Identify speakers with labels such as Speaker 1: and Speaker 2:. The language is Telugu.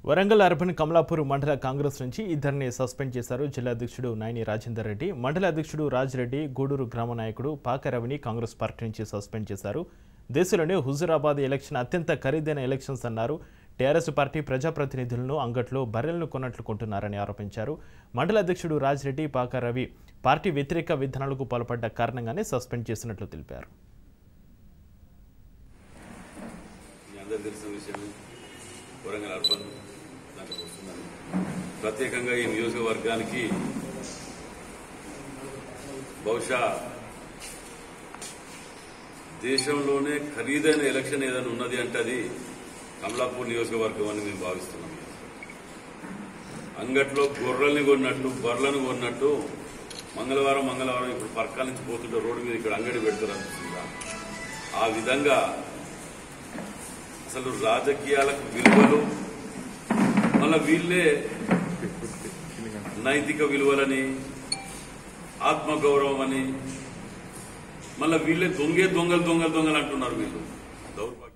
Speaker 1: వరంగల్ అర్బన్ కమలాపూర్ మండల కాంగ్రెస్ నుంచి ఇద్దరిని సస్పెండ్ చేశారు జిల్లా అధ్యక్షుడు నాయని రాజేందర్ రెడ్డి మండల అధ్యక్షుడు రాజిరెడ్డి గూడూరు గ్రామ నాయకుడు పాక రవిని కాంగ్రెస్ పార్టీ నుంచి సస్పెండ్ చేశారు దేశంలోనే హుజురాబాద్ ఎలక్షన్ అత్యంత ఖరీదైన ఎలక్షన్స్ అన్నారు టీఆర్ఎస్ పార్టీ ప్రజాప్రతినిధులను అంగట్లో బర్రెలను కొన్నట్లు కొంటున్నారని ఆరోపించారు మండల అధ్యక్షుడు రాజిరెడ్డి పాక రవి పార్టీ వ్యతిరేక విధానాలకు పాల్పడ్డ కారణంగానే సస్పెండ్ చేసినట్లు తెలిపారు
Speaker 2: మీ అందరు తెలిసిన విషయం వరంగల్ అర్బన్ దాంట్లోకి వస్తున్నాను ప్రత్యేకంగా ఈ నియోజకవర్గానికి బహుశా దేశంలోనే ఖరీదైన ఎలక్షన్ ఏదైనా ఉన్నది అంటే అది కమలాపూర్ నియోజకవర్గం అని మేము భావిస్తున్నాం అంగట్లో గొర్రెల్ని కొన్నట్టు బర్రెలను కొన్నట్టు మంగళవారం మంగళవారం ఇప్పుడు పర్కాల నుంచి పోతుంటే రోడ్డు మీద ఇక్కడ అంగడి పెడతారు అనిపిస్తుందా ఆ విధంగా అసలు రాజకీయాలకు విలువలు మళ్ళా వీళ్ళే నైతిక విలువలని ఆత్మగౌరవం అని మళ్ళా వీళ్ళే దొంగే దొంగలు దొంగలు దొంగలు అంటున్నారు వీళ్ళు దౌర్భాగ్యం